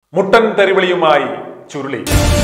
മുട്ടൻ തെറിവിളിയുമായി ചുരുളി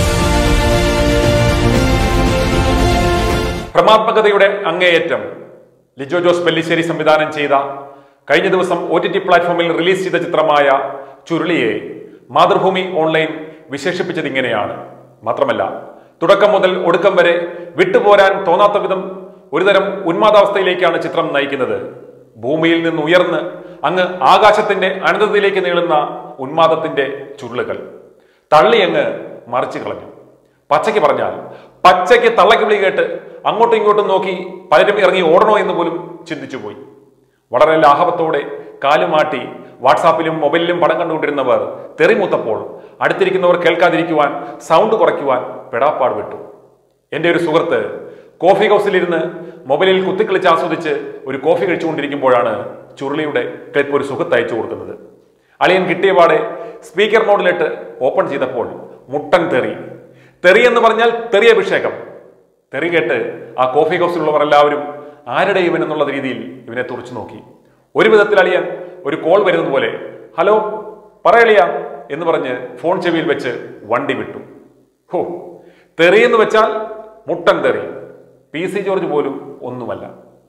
ഭ്രമാത്മകതയുടെ അങ്ങേയറ്റം ലിജോ ജോസ് പെല്ലിശ്ശേരി സംവിധാനം ചെയ്ത കഴിഞ്ഞ ദിവസം ഒ ടി ടി പ്ലാറ്റ്ഫോമിൽ റിലീസ് ചെയ്ത ചിത്രമായ ചുരുളിയെ മാതൃഭൂമി ഓൺലൈൻ വിശേഷിപ്പിച്ചത് ഇങ്ങനെയാണ് മാത്രമല്ല തുടക്കം മുതൽ ഒടുക്കം വരെ വിട്ടുപോരാൻ തോന്നാത്ത വിധം ഒരുതരം ഉന്മാദാവസ്ഥയിലേക്കാണ് ചിത്രം നയിക്കുന്നത് ഭൂമിയിൽ നിന്ന് ഉയർന്ന് അങ്ങ് ആകാശത്തിന്റെ അനന്തതയിലേക്ക് നീളുന്ന ഉന്മാദത്തിന്റെ ചുരുളുകൾ തള്ളി അങ്ങ് മറിച്ചു കളഞ്ഞു പച്ചയ്ക്ക് പറഞ്ഞാൽ പച്ചയ്ക്ക് തള്ളക്ക് വിളി കേട്ട് അങ്ങോട്ടും ഇങ്ങോട്ടും നോക്കി പലരും ഇറങ്ങി ഓടണോ എന്ന് പോലും ചിന്തിച്ചു പോയി വളരെ ലാഘവത്തോടെ കാലുമാട്ടി വാട്സാപ്പിലും മൊബൈലിലും പടം കണ്ടുകൊണ്ടിരുന്നവർ തെറിമൂത്തപ്പോൾ അടുത്തിരിക്കുന്നവർ കേൾക്കാതിരിക്കുവാൻ സൗണ്ട് കുറയ്ക്കുവാൻ പെടാപ്പാട് വിട്ടു എൻ്റെ ഒരു സുഹൃത്ത് കോഫി ഹൗസിലിരുന്ന് മൊബൈലിൽ കുത്തിക്കളിച്ച് ആസ്വദിച്ച് ഒരു കോഫി കഴിച്ചുകൊണ്ടിരിക്കുമ്പോഴാണ് ചുരുളിയുടെ ക്ലിപ്പ് ഒരു സുഹൃത്ത് അയച്ചു കൊടുക്കുന്നത് അളിയൻ കിട്ടിയ പാടെ സ്പീക്കർ മോഡിലിട്ട് ഓപ്പൺ ചെയ്തപ്പോൾ മുട്ടൻ തെറി തെറി എന്ന് പറഞ്ഞാൽ തെറി അഭിഷേകം തെറി കേട്ട് ആ കോഫി ഹൗസിലുള്ളവർ എല്ലാവരും ആരുടെ ഇവൻ എന്നുള്ള രീതിയിൽ ഇവനെ തുറച്ചു നോക്കി ഒരു വിധത്തിൽ അളിയൻ ഒരു കോൾ വരുന്നത് പോലെ ഹലോ പറയളിയ എന്ന് പറഞ്ഞ് ഫോൺ ചെവിയിൽ വെച്ച് വണ്ടി വിട്ടു ഹോ തെറി എന്ന് വെച്ചാൽ മുട്ടൻ തെറി പി സി ജോർജ് പോലും ഒന്നുമല്ല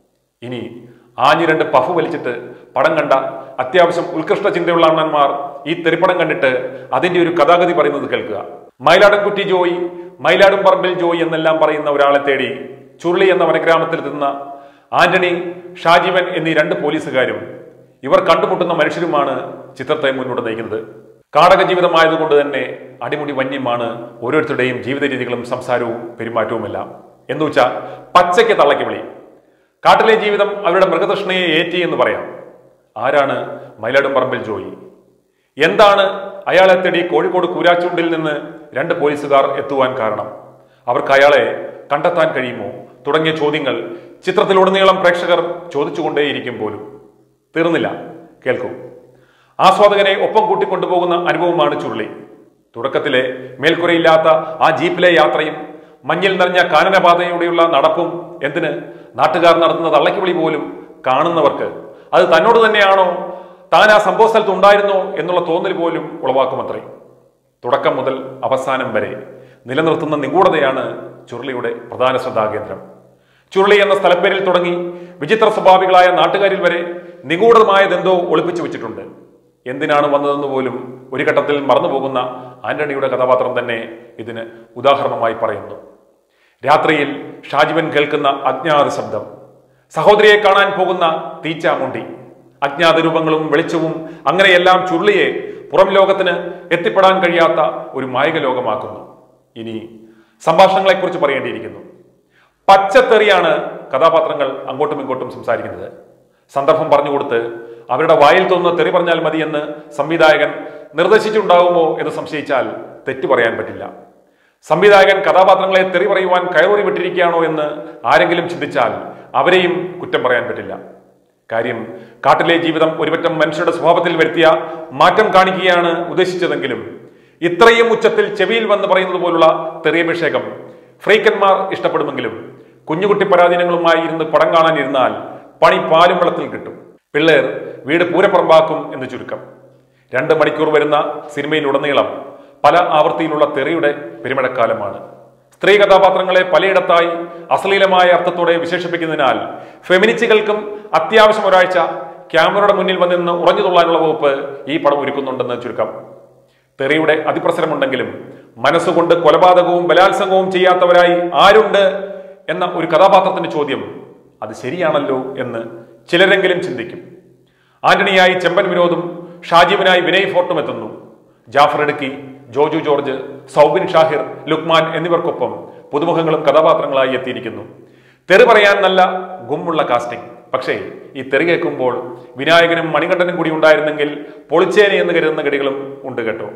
ഇനി ആഞ്ഞു രണ്ട് പഫ് വലിച്ചിട്ട് പടം കണ്ട അത്യാവശ്യം ഉത്കൃഷ്ട ചിന്തയുള്ള അണ്ണന്മാർ ഈ തെറിപ്പടം കണ്ടിട്ട് അതിന്റെ ഒരു കഥാഗതി പറയുന്നത് കേൾക്കുക മയിലാടൻകുറ്റി ജോയി മയിലാടും പറമ്പിൽ ജോയി എന്നെല്ലാം പറയുന്ന ഒരാളെ തേടി ചുരുളി എന്ന വനഗ്രാമത്തിൽ എത്തുന്ന ആന്റണി ഷാജീവൻ എന്നീ രണ്ട് പോലീസുകാരും ഇവർ കണ്ടുമുട്ടുന്ന മനുഷ്യരുമാണ് ചിത്രത്തെ മുന്നോട്ട് നയിക്കുന്നത് കാടക ജീവിതമായതുകൊണ്ട് തന്നെ അടിമുടി വന്യമാണ് ഓരോരുത്തരുടെയും ജീവിത രീതികളും സംസാരവും പെരുമാറ്റവുമെല്ലാം എന്ന് വെച്ചാൽ പച്ചയ്ക്ക് തള്ളയ്ക്ക് വിളി കാട്ടിലെ ജീവിതം അവരുടെ മൃഗതൃഷ്ണയെ ഏറ്റി എന്ന് പറയാം ആരാണ് മയിലാടും പറമ്പിൽ ജോയി എന്താണ് അയാളെ തേടി കോഴിക്കോട് കൂരാച്ചുണ്ടിൽ നിന്ന് രണ്ട് പോലീസുകാർ എത്തുവാൻ കാരണം അവർക്ക് അയാളെ കണ്ടെത്താൻ കഴിയുമോ തുടങ്ങിയ ചോദ്യങ്ങൾ ചിത്രത്തിലുടനീളം പ്രേക്ഷകർ ചോദിച്ചുകൊണ്ടേയിരിക്കും പോലും തീർന്നില്ല കേൾക്കൂ ആസ്വാദകനെ ഒപ്പം കൂട്ടിക്കൊണ്ടുപോകുന്ന അനുഭവമാണ് ചുരുളി തുടക്കത്തിലെ മേൽക്കുരയില്ലാത്ത ആ ജീപ്പിലെ യാത്രയും മഞ്ഞിൽ നിറഞ്ഞ കാനനപാതയിലൂടെയുള്ള നടപ്പും എന്തിന് നാട്ടുകാർ നടത്തുന്ന തള്ളക്കിവിളി പോലും കാണുന്നവർക്ക് അത് തന്നോട് തന്നെയാണോ താൻ ആ സംഭവ സ്ഥലത്ത് ഉണ്ടായിരുന്നോ എന്നുള്ള തോന്നൽ പോലും ഉളവാക്കുമത്രേ തുടക്കം മുതൽ അവസാനം വരെ നിലനിർത്തുന്ന നിഗൂഢതയാണ് ചുരുളിയുടെ പ്രധാന ശ്രദ്ധാകേന്ദ്രം ചുരുളി എന്ന സ്ഥലപ്പേരിൽ തുടങ്ങി വിചിത്ര സ്വഭാവികളായ നാട്ടുകാരിൽ വരെ നിഗൂഢമായതെന്തോ ഒളിപ്പിച്ചു വെച്ചിട്ടുണ്ട് എന്തിനാണ് വന്നതെന്ന് പോലും ഒരു ഘട്ടത്തിൽ മറന്നുപോകുന്ന ആന്റണിയുടെ കഥാപാത്രം തന്നെ ഇതിന് ഉദാഹരണമായി പറയുന്നു രാത്രിയിൽ ഷാജിബൻ കേൾക്കുന്ന അജ്ഞാത ശബ്ദം സഹോദരിയെ കാണാൻ പോകുന്ന തീച്ചാമുണ്ടി അജ്ഞാത രൂപങ്ങളും വെളിച്ചവും അങ്ങനെയെല്ലാം ചുരുളിയെ പുറം ലോകത്തിന് എത്തിപ്പെടാൻ കഴിയാത്ത ഒരു മായിക ലോകമാക്കുന്നു ഇനി സംഭാഷണങ്ങളെക്കുറിച്ച് പറയേണ്ടിയിരിക്കുന്നു പച്ചത്തെറിയാണ് കഥാപാത്രങ്ങൾ അങ്ങോട്ടും ഇങ്ങോട്ടും സംസാരിക്കുന്നത് സന്ദർഭം പറഞ്ഞുകൊടുത്ത് അവരുടെ വായിൽ തോന്നുന്ന തെറി പറഞ്ഞാൽ മതിയെന്ന് സംവിധായകൻ നിർദ്ദേശിച്ചിട്ടുണ്ടാകുമോ എന്ന് സംശയിച്ചാൽ തെറ്റു പറയാൻ പറ്റില്ല സംവിധായകൻ കഥാപാത്രങ്ങളെ തെറി പറയുവാൻ കയറൂറി വിട്ടിരിക്കുകയാണോ എന്ന് ആരെങ്കിലും ചിന്തിച്ചാൽ അവരെയും കുറ്റം പറയാൻ പറ്റില്ല കാര്യം കാട്ടിലെ ജീവിതം ഒരുപറ്റം മനുഷ്യരുടെ സ്വഭാവത്തിൽ വരുത്തിയ മാറ്റം കാണിക്കുകയാണ് ഉദ്ദേശിച്ചതെങ്കിലും ഇത്രയും ഉച്ചത്തിൽ ചെവിയിൽ വന്ന് പറയുന്നത് പോലുള്ള തെറിയഭിഷേകം ഫ്രീക്കന്മാർ ഇഷ്ടപ്പെടുമെങ്കിലും കുഞ്ഞുകുട്ടി പരാധീനങ്ങളുമായി ഇരുന്ന് പടം കാണാനിരുന്നാൽ പണി പാലും വെള്ളത്തിൽ കിട്ടും പിള്ളേർ വീട് പൂരപ്പുറമ്പാക്കും എന്ന് ചുരുക്കം രണ്ട് മണിക്കൂർ വരുന്ന സിനിമയിലുടനീളം പല ആവൃത്തിയിലുള്ള തെറിയുടെ പെരുമഴക്കാലമാണ് സ്ത്രീ കഥാപാത്രങ്ങളെ പലയിടത്തായി അശ്ലീലമായ അർത്ഥത്തോടെ വിശേഷിപ്പിക്കുന്നതിനാൽ ഫെമിനിസ്റ്റുകൾക്കും അത്യാവശ്യം ഒരാഴ്ച ക്യാമറയുടെ മുന്നിൽ വന്നിന്ന് ഉറഞ്ഞു തുള്ളാനുള്ള വകുപ്പ് ഈ പടം ഒരുക്കുന്നുണ്ടെന്ന് ചുരുക്കം തെറിയുടെ അതിപ്രസരമുണ്ടെങ്കിലും മനസ്സുകൊണ്ട് കൊലപാതകവും ബലാത്സംഗവും ചെയ്യാത്തവരായി ആരുണ്ട് എന്ന ഒരു കഥാപാത്രത്തിന്റെ ചോദ്യം അത് ശരിയാണല്ലോ എന്ന് ചിലരെങ്കിലും ചിന്തിക്കും ആന്റണിയായി ചെമ്പൻ വിനോദും ഷാജീവനായി വിനയ് ഫോർട്ടും എത്തുന്നു ജാഫർ ഇടുക്കി ജോജു ജോർജ് സൗബിൻ ഷാഹിർ ലുക്മാൻ എന്നിവർക്കൊപ്പം പുതുമുഖങ്ങളും കഥാപാത്രങ്ങളായി എത്തിയിരിക്കുന്നു തെറി പറയാൻ നല്ല ഗുമ്മുള്ള കാസ്റ്റിംഗ് പക്ഷേ ഈ തെറി കേൾക്കുമ്പോൾ വിനായകനും മണികണ്ഠനും കൂടി ഉണ്ടായിരുന്നെങ്കിൽ പൊളിച്ചേനെ എന്ന് കരുതുന്ന ഗടികളും ഉണ്ട് കേട്ടോ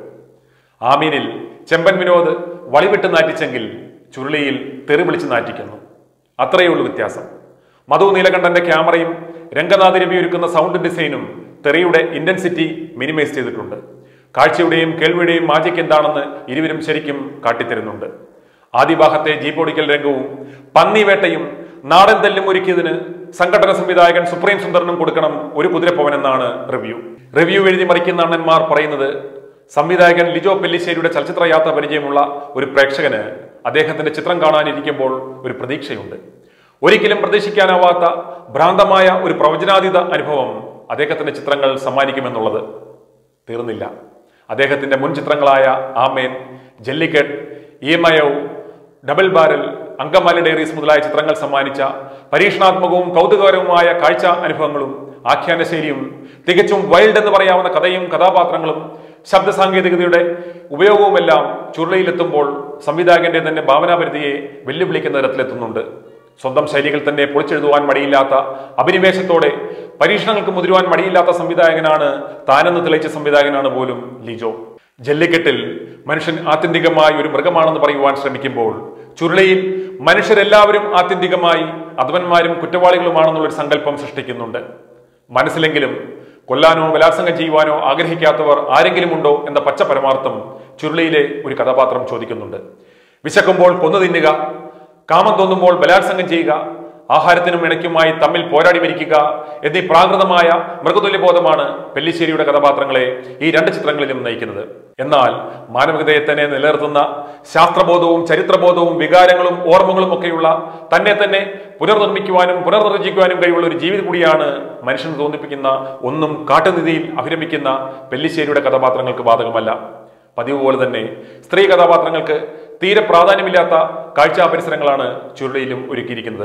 ആമീനിൽ ചെമ്പൻ വിനോദ് വളിവിട്ട് നാറ്റിച്ചെങ്കിൽ ചുരുളിയിൽ തെറി വിളിച്ച് നാറ്റിക്കുന്നു അത്രയേ ഉള്ളൂ വ്യത്യാസം മധു നീലകണ്ഠന്റെ ക്യാമറയും രംഗനാഥ് രവി ഒരുക്കുന്ന സൗണ്ട് ഡിസൈനും തെറിയുടെ ഇന്റൻസിറ്റി മിനിമൈസ് ചെയ്തിട്ടുണ്ട് കാഴ്ചയുടെയും കേൾവിയുടെയും മാജിക് എന്താണെന്ന് ഇരുവരും ശരിക്കും കാട്ടിത്തരുന്നുണ്ട് ആദിഭാഗത്തെ ജീപ്പോടിക്കൽ രംഗവും പന്നിവേട്ടയും നാടൻ തല്ലും ഒരുക്കിയതിന് സംഘടന സംവിധായകൻ സുപ്രീം സുന്ദറിനും കൊടുക്കണം ഒരു കുതിരപ്പവൻ എന്നാണ് റിവ്യൂ റിവ്യൂ എഴുതി മറിക്കുന്ന അണ്ണന്മാർ പറയുന്നത് സംവിധായകൻ ലിജോ പെല്ലിശ്ശേരിയുടെ ചലച്ചിത്ര യാത്ര പരിചയമുള്ള ഒരു പ്രേക്ഷകന് അദ്ദേഹത്തിന്റെ ചിത്രം കാണാനിരിക്കുമ്പോൾ ഒരു പ്രതീക്ഷയുണ്ട് ഒരിക്കലും പ്രതീക്ഷിക്കാനാവാത്ത ഭ്രാന്തമായ ഒരു പ്രവചനാതീത അനുഭവം അദ്ദേഹത്തിന്റെ ചിത്രങ്ങൾ സമ്മാനിക്കുമെന്നുള്ളത് തീർന്നില്ല അദ്ദേഹത്തിന്റെ മുൻ ചിത്രങ്ങളായ ആമേൻ ജല്ലിക്കെട്ട് ഇഎംഐഒ ഡബിൾ ബാരൽ അങ്കമാലി ഡയറീസ് മുതലായ ചിത്രങ്ങൾ സമ്മാനിച്ച പരീക്ഷണാത്മകവും കൗതുകകരവുമായ കാഴ്ച അനുഭവങ്ങളും ആഖ്യാന ശൈലിയും തികച്ചും വൈൽഡ് എന്ന് പറയാവുന്ന കഥയും കഥാപാത്രങ്ങളും ശബ്ദ സാങ്കേതികതയുടെ ഉപയോഗവുമെല്ലാം ചുരുളയിലെത്തുമ്പോൾ സംവിധായകന്റെ തന്നെ ഭാവനാപരിധിയെ വെല്ലുവിളിക്കുന്ന തരത്തിലെത്തുന്നുണ്ട് സ്വന്തം ശൈലികൾ തന്നെ പൊളിച്ചെഴുതുവാൻ മടിയില്ലാത്ത അഭിനിവേശത്തോടെ പരീക്ഷണങ്ങൾക്ക് മുതിരുവാൻ മടിയില്ലാത്ത സംവിധായകനാണ് താനെന്ന് തെളിയിച്ച സംവിധായകനാണ് പോലും ലിജോ ജല്ലിക്കെട്ടിൽ മനുഷ്യൻ ആത്യന്തികമായി ഒരു മൃഗമാണെന്ന് പറയുവാൻ ശ്രമിക്കുമ്പോൾ ചുരുളയിൽ മനുഷ്യരെല്ലാവരും ആത്യന്തികമായി അധവന്മാരും കുറ്റവാളികളുമാണെന്നുള്ളൊരു സങ്കല്പം സൃഷ്ടിക്കുന്നുണ്ട് മനസ്സിലെങ്കിലും കൊല്ലാനോ ബലാത്സംഗം ചെയ്യുവാനോ ആഗ്രഹിക്കാത്തവർ ആരെങ്കിലും ഉണ്ടോ എന്ന പച്ച പരമാർത്ഥം ചുരുളിയിലെ ഒരു കഥാപാത്രം ചോദിക്കുന്നുണ്ട് വിശക്കുമ്പോൾ കൊന്നു തിന്നുക കാമം തോന്നുമ്പോൾ ബലാത്സംഗം ചെയ്യുക ആഹാരത്തിനും ഇണയ്ക്കുമായി തമ്മിൽ പോരാടി മരിക്കുക എന്നീ പ്രാകൃതമായ മൃഗതുല്യബോധമാണ് പെല്ലിശ്ശേരിയുടെ കഥാപാത്രങ്ങളെ ഈ രണ്ട് ചിത്രങ്ങളിലും നയിക്കുന്നത് എന്നാൽ മാനവികതയെ തന്നെ നിലനിർത്തുന്ന ശാസ്ത്രബോധവും ചരിത്രബോധവും വികാരങ്ങളും ഓർമ്മകളും ഒക്കെയുള്ള തന്നെ തന്നെ പുനർനിർമ്മിക്കുവാനും പുനർനിർവചിക്കുവാനും കഴിവുള്ള ഒരു ജീവിതം കൂടിയാണ് മനുഷ്യന് തോന്നിപ്പിക്കുന്ന ഒന്നും കാട്ടുനിധിയിൽ അഭിരമിക്കുന്ന പെല്ലിശ്ശേരിയുടെ കഥാപാത്രങ്ങൾക്ക് ബാധകമല്ല പതിവ് പോലെ തന്നെ സ്ത്രീ കഥാപാത്രങ്ങൾക്ക് തീരെ പ്രാധാന്യമില്ലാത്ത കാഴ്ചാ പരിസരങ്ങളാണ് ചുരുളിയിലും ഒരുക്കിയിരിക്കുന്നത്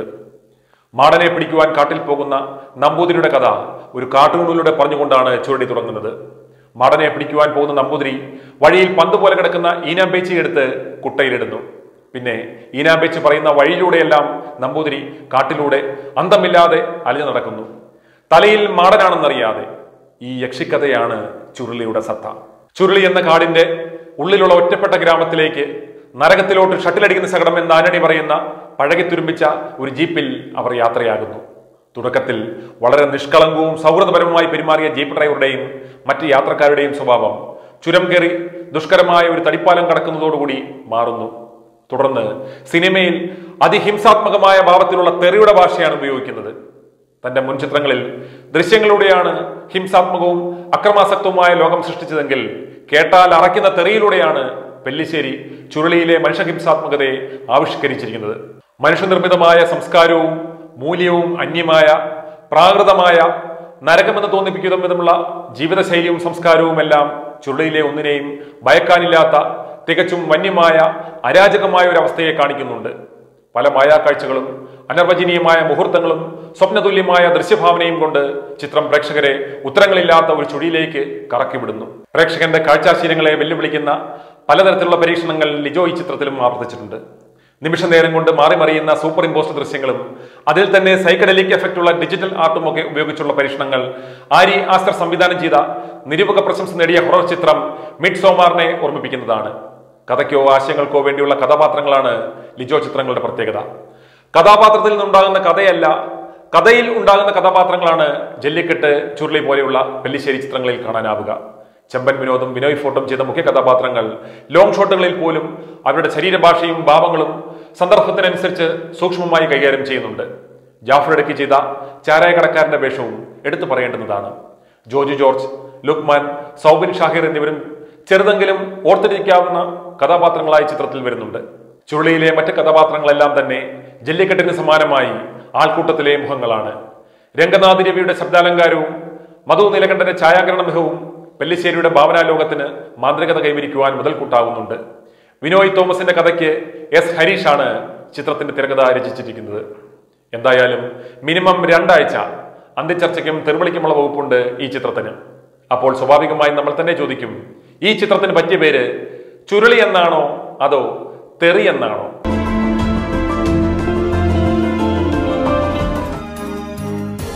മാടനെ പിടിക്കുവാൻ കാട്ടിൽ പോകുന്ന നമ്പൂതിരിയുടെ കഥ ഒരു കാർട്ടൂണിലൂടെ പറഞ്ഞുകൊണ്ടാണ് ചുരുളി തുടങ്ങുന്നത് മാടനെ പിടിക്കുവാൻ പോകുന്ന നമ്പൂതിരി വഴിയിൽ പന്ത് പോലെ കിടക്കുന്ന ഈനാമ്പേച്ചി എടുത്ത് കുട്ടയിലിടുന്നു പിന്നെ ഈനാമ്പേച്ചി പറയുന്ന വഴിയിലൂടെയെല്ലാം നമ്പൂതിരി കാട്ടിലൂടെ അന്തമില്ലാതെ അലിഞ്ഞു നടക്കുന്നു തലയിൽ മാടനാണെന്നറിയാതെ ഈ യക്ഷിക്കഥയാണ് ചുരുളിയുടെ സത്ത ചുരുളി എന്ന കാടിന്റെ ഉള്ളിലുള്ള ഒറ്റപ്പെട്ട ഗ്രാമത്തിലേക്ക് നരകത്തിലോട്ട് ഷട്ടിലടിക്കുന്ന ശകടം എന്ന് ആനണി പറയുന്ന പഴകിത്തുരുമ്പിച്ച ഒരു ജീപ്പിൽ അവർ യാത്രയാകുന്നു തുടക്കത്തിൽ വളരെ നിഷ്കളങ്കവും സൗഹൃദപരവുമായി പെരുമാറിയ ജീപ്പ് ഡ്രൈവറുടെയും മറ്റ് യാത്രക്കാരുടെയും സ്വഭാവം ചുരം കയറി ദുഷ്കരമായ ഒരു തടിപ്പാലം കടക്കുന്നതോടുകൂടി മാറുന്നു തുടർന്ന് സിനിമയിൽ അതിഹിംസാത്മകമായ ഭാവത്തിലുള്ള തെറിയുടെ ഭാഷയാണ് ഉപയോഗിക്കുന്നത് തന്റെ മുൻ ചിത്രങ്ങളിൽ ദൃശ്യങ്ങളിലൂടെയാണ് ഹിംസാത്മകവും അക്രമാസക്തവുമായ ലോകം സൃഷ്ടിച്ചതെങ്കിൽ കേട്ടാൽ അറയ്ക്കുന്ന തെറിയിലൂടെയാണ് പെല്ലിശ്ശേരി ചുരുളിയിലെ മനുഷ്യഹിംസാത്മകതയെ ആവിഷ്കരിച്ചിരിക്കുന്നത് മനുഷ്യനിർമ്മിതമായ സംസ്കാരവും മൂല്യവും അന്യമായ പ്രാകൃതമായ നരകമെന്ന് തോന്നിപ്പിക്കുന്ന വിധമുള്ള ജീവിതശൈലിയും സംസ്കാരവും എല്ലാം ചുരുളിയിലെ ഒന്നിനെയും ഭയക്കാനില്ലാത്ത തികച്ചും വന്യമായ അരാജകമായ ഒരു അവസ്ഥയെ കാണിക്കുന്നുണ്ട് പല മായാക്കാഴ്ചകളും അനർവചനീയമായ മുഹൂർത്തങ്ങളും സ്വപ്നതുല്യമായ ദൃശ്യഭാവനയും കൊണ്ട് ചിത്രം പ്രേക്ഷകരെ ഉത്തരങ്ങളില്ലാത്ത ഒരു ചുഴിയിലേക്ക് കറക്കിവിടുന്നു പ്രേക്ഷകന്റെ കാഴ്ചാശീലങ്ങളെ വെല്ലുവിളിക്കുന്ന പലതരത്തിലുള്ള പരീക്ഷണങ്ങൾ ലിജോ ഈ ചിത്രത്തിലും ആവർത്തിച്ചിട്ടുണ്ട് നിമിഷ നേരം കൊണ്ട് മാറി മറിയുന്ന സൂപ്പർ ഇമ്പോസ്റ്റ് ദൃശ്യങ്ങളും അതിൽ തന്നെ സൈക്കഡലിക് എഫക്റ്റ് ഉള്ള ഡിജിറ്റൽ ആർട്ടും ഒക്കെ ഉപയോഗിച്ചുള്ള പരീക്ഷണങ്ങൾ ആരി ആസ്റ്റർ സംവിധാനം ചെയ്ത നിരൂപക പ്രശംസ നേടിയ ഹൊറർ ചിത്രം മിഡ് സോമാറിനെ ഓർമ്മിപ്പിക്കുന്നതാണ് കഥയ്ക്കോ ആശയങ്ങൾക്കോ വേണ്ടിയുള്ള കഥാപാത്രങ്ങളാണ് ലിജോ ചിത്രങ്ങളുടെ പ്രത്യേകത കഥാപാത്രത്തിൽ നിന്നുണ്ടാകുന്ന കഥയല്ല കഥയിൽ ഉണ്ടാകുന്ന കഥാപാത്രങ്ങളാണ് ജല്ലിക്കെട്ട് ചുരുളി പോലെയുള്ള പെല്ലിശ്ശേരി ചിത്രങ്ങളിൽ കാണാനാവുക ചെമ്പൻ വിനോദും വിനോയ് ഫോട്ടും ചെയ്ത മുഖ്യ കഥാപാത്രങ്ങൾ ലോങ് ഷോട്ടുകളിൽ പോലും അവരുടെ ശരീരഭാഷയും ഭാവങ്ങളും സന്ദർഭത്തിനനുസരിച്ച് സൂക്ഷ്മമായി കൈകാര്യം ചെയ്യുന്നുണ്ട് ജാഫർ ഇടയ്ക്ക് ചെയ്ത ചാരായ കടക്കാരന്റെ വേഷവും എടുത്തു പറയേണ്ടുന്നതാണ് ജോജു ജോർജ് ലുക്മാൻ സൗബിൻ ഷാഹിർ എന്നിവരും ചെറുതെങ്കിലും ഓർത്തിരിക്കാവുന്ന കഥാപാത്രങ്ങളായി ചിത്രത്തിൽ വരുന്നുണ്ട് ചുരുളിയിലെ മറ്റ് കഥാപാത്രങ്ങളെല്ലാം തന്നെ ജല്ലിക്കെട്ടിന് സമാനമായി ആൾക്കൂട്ടത്തിലെ മുഖങ്ങളാണ് രംഗനാഥ് രവിയുടെ ശബ്ദാലങ്കാരവും മധു നീലകണ്ഠന്റെ ഛായാഗ്രഹണ മികവും പെല്ലിശ്ശേരിയുടെ ഭാവനാലോകത്തിന് മാന്ത്രികത കൈവരിക്കുവാൻ മുതൽക്കൂട്ടാവുന്നുണ്ട് വിനോയ് തോമസിന്റെ കഥയ്ക്ക് എസ് ഹരീഷാണ് ചിത്രത്തിന്റെ തിരക്കഥ രചിച്ചിരിക്കുന്നത് എന്തായാലും മിനിമം രണ്ടാഴ്ച അന്ത്യചർച്ചയ്ക്കും തെരുവിളിക്കുമുള്ള വകുപ്പുണ്ട് ഈ ചിത്രത്തിന് അപ്പോൾ സ്വാഭാവികമായും നമ്മൾ തന്നെ ചോദിക്കും ഈ ചിത്രത്തിന് പറ്റിയ പേര് ചുരുളി എന്നാണോ അതോ തെറി എന്നാണോ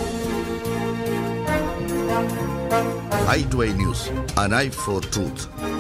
i2i News, an eye for truth.